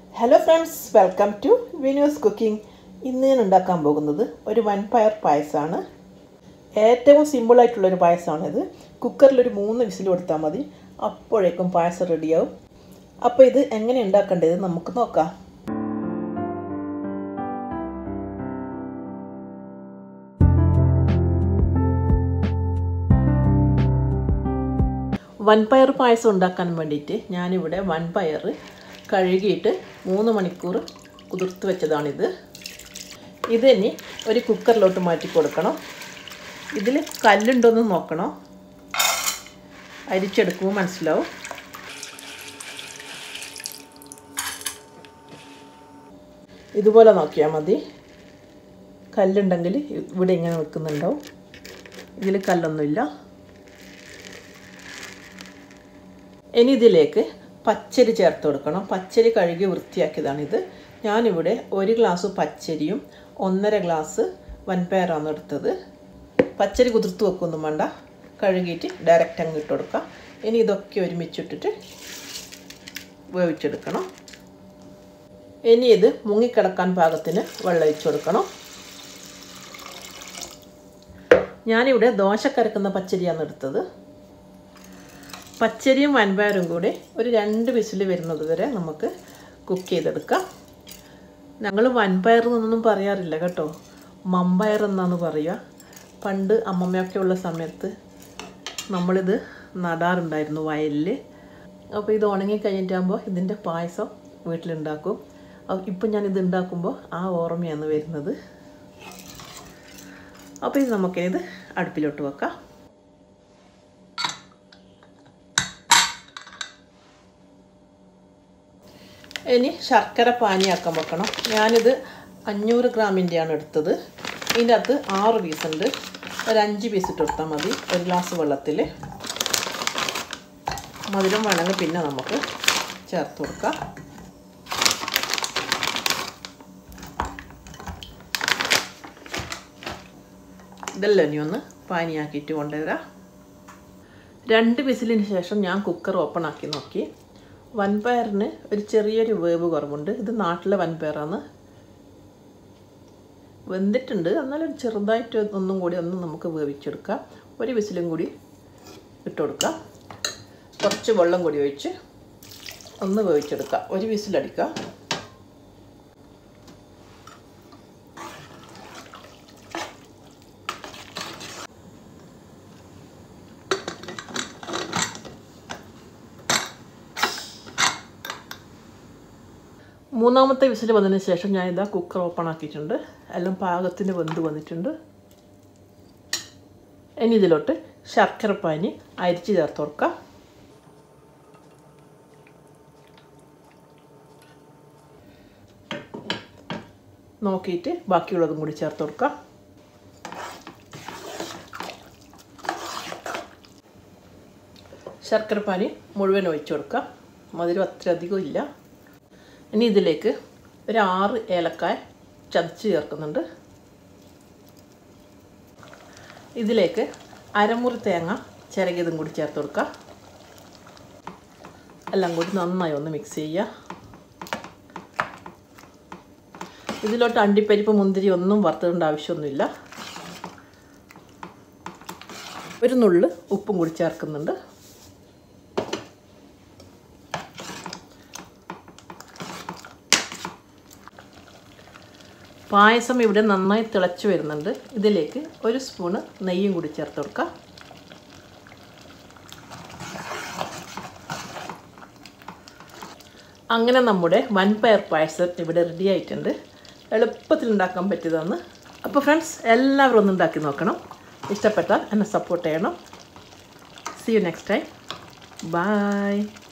hello friends welcome to Vinu's cooking ഇന്ന് ഞാൻ ഉണ്ടാക്കാൻ പോകുന്നത് ഒരു വൻപയർ പായസമാണ് ഏറ്റവും സിമ്പിളായിട്ടുള്ളൊരു പായസമാണിത് കുക്കറിലൊരു മൂന്ന് വിസിൽ കൊടുത്താൽ മതി അപ്പോഴേക്കും പായസം റെഡിയാവും അപ്പോൾ ഇത് എങ്ങനെ ഉണ്ടാക്കേണ്ടത് നമുക്ക് നോക്കാം വൻപയർ പായസം ഉണ്ടാക്കാൻ വേണ്ടിയിട്ട് ഞാനിവിടെ വൻപയർ കഴുകിയിട്ട് മൂന്ന് മണിക്കൂർ കുതിർത്ത് വെച്ചതാണിത് ഇത് ഇനി ഒരു കുക്കറിലോട്ട് മാറ്റി കൊടുക്കണം ഇതിൽ കല്ലുണ്ടോയെന്ന് നോക്കണം അരിച്ചെടുക്കുമ്പോൾ മനസ്സിലാവും ഇതുപോലെ നോക്കിയാൽ മതി കല്ലുണ്ടെങ്കിൽ ഇവിടെ ഇങ്ങനെ വെക്കുന്നുണ്ടാവും ഇതിൽ കല്ലൊന്നുമില്ല ഇനി ഇതിലേക്ക് പച്ചരി ചേർത്ത് കൊടുക്കണം പച്ചരി കഴുകി വൃത്തിയാക്കിയതാണിത് ഞാനിവിടെ ഒരു ഗ്ലാസ് പച്ചരിയും ഒന്നര ഗ്ലാസ് വൻപയറാണ് എടുത്തത് പച്ചരി കുതിർത്ത് വെക്കൊന്നും വേണ്ട കഴുകിയിട്ട് ഡയറക്റ്റ് അങ്ങ് ഇട്ട് കൊടുക്കാം ഇനി ഇതൊക്കെ ഒരുമിച്ചിട്ടിട്ട് വേവിച്ചെടുക്കണം ഇനി ഇത് മുങ്ങിക്കിടക്കാൻ പാകത്തിന് വെള്ളം ഒഴിച്ചു കൊടുക്കണം ഞാനിവിടെ ദോശ കരക്കുന്ന പച്ചരിയാണ് എടുത്തത് പച്ചരിയും വൻപയറും കൂടി ഒരു രണ്ട് വിസിൽ വരുന്നത് വരെ നമുക്ക് കുക്ക് ചെയ്തെടുക്കാം ഞങ്ങൾ വൻപയർ എന്നൊന്നും പറയാറില്ല കേട്ടോ മമ്പയർ എന്നാണ് പറയുക പണ്ട് അമ്മമ്മയൊക്കെ ഉള്ള സമയത്ത് നമ്മളിത് നടാറുണ്ടായിരുന്നു വയലിൽ അപ്പോൾ ഇത് ഉണങ്ങി കഴിഞ്ഞിട്ടാകുമ്പോൾ ഇതിൻ്റെ പായസം വീട്ടിലുണ്ടാക്കും ഇപ്പം ഞാനിത് ഉണ്ടാക്കുമ്പോൾ ആ ഓർമ്മയാണ് വരുന്നത് അപ്പോൾ ഇത് നമുക്കിത് അടുപ്പിലോട്ട് വെക്കാം ഇനി ശർക്കര പാനിയാക്കാൻ വെക്കണം ഞാനിത് അഞ്ഞൂറ് ഗ്രാമിൻ്റെയാണ് എടുത്തത് ഇതിൻ്റെ അകത്ത് ആറ് പീസ് ഉണ്ട് ഒരു അഞ്ച് പീസ് ഇട്ട് കൊടുത്താൽ മതി ഒരു ഗ്ലാസ് വെള്ളത്തിൽ മധുരം വേണമെങ്കിൽ പിന്നെ നമുക്ക് ചേർത്ത് കൊടുക്കാം ഇതെല്ലാം ഇനി ഒന്ന് പാനിയാക്കിയിട്ട് കൊണ്ടുവരാം രണ്ട് വിസിലിന് ശേഷം ഞാൻ കുക്കർ ഓപ്പൺ ആക്കി നോക്കി വൻപയറിന് ഒരു ചെറിയൊരു വേവ് കുറവുണ്ട് ഇത് നാട്ടിലെ വൻപയറാണ് വെന്തിട്ടുണ്ട് എന്നാലും ചെറുതായിട്ട് ഒന്നും കൂടി ഒന്ന് നമുക്ക് വേവിച്ചെടുക്കാം ഒരു വിസിലും കൂടി ഇട്ട് കൊടുക്കാം കുറച്ച് വെള്ളം കൂടി ഒഴിച്ച് ഒന്ന് വേവിച്ചെടുക്കാം ഒരു വിസിലടിക്കാം മൂന്നാമത്തെ വിസിൽ വന്നതിന് ശേഷം ഞാൻ ഇതാ കുക്കർ ഓപ്പൺ ആക്കിയിട്ടുണ്ട് എല്ലാം പാകത്തിന് വെന്ത് വന്നിട്ടുണ്ട് ഇനി ഇതിലോട്ട് ശർക്കരപ്പാനി അരിച്ച് ചേർത്ത് കൊടുക്കാം നോക്കിയിട്ട് ബാക്കിയുള്ളതും കൂടി ചേർത്ത് കൊടുക്കാം ശർക്കരപ്പാനി മുഴുവൻ ഒഴിച്ചു കൊടുക്കാം മധുരം അത്ര അധികം ഇല്ല ഇനി ഇതിലേക്ക് ഒരു ആറ് ഏലക്കായ ചതച്ച് ചേർക്കുന്നുണ്ട് ഇതിലേക്ക് അരമുറി തേങ്ങ ചിരകിയതും കൂടി ചേർത്ത് കൊടുക്കുക എല്ലാം കൂടി നന്നായി ഒന്ന് മിക്സ് ചെയ്യുക ഇതിലോട്ട് അണ്ടിപ്പരിപ്പ് മുന്തിരി ഒന്നും വറുത്തിടേണ്ട ആവശ്യമൊന്നുമില്ല ഒരു നുള്ള് ഉപ്പും കൂടി ചേർക്കുന്നുണ്ട് പായസം ഇവിടെ നന്നായി തിളച്ച് വരുന്നുണ്ട് ഇതിലേക്ക് ഒരു സ്പൂണ് നെയ്യും കൂടി ചേർത്ത് കൊടുക്കാം അങ്ങനെ നമ്മുടെ വൻപയർ പായസം ഇവിടെ റെഡി ആയിട്ടുണ്ട് എളുപ്പത്തിൽ ഉണ്ടാക്കാൻ പറ്റിയതാണ് അപ്പോൾ ഫ്രണ്ട്സ് എല്ലാവരും ഒന്ന് ഉണ്ടാക്കി നോക്കണം ഇഷ്ടപ്പെട്ടാൽ എന്നെ സപ്പോർട്ട് ചെയ്യണം see you next time by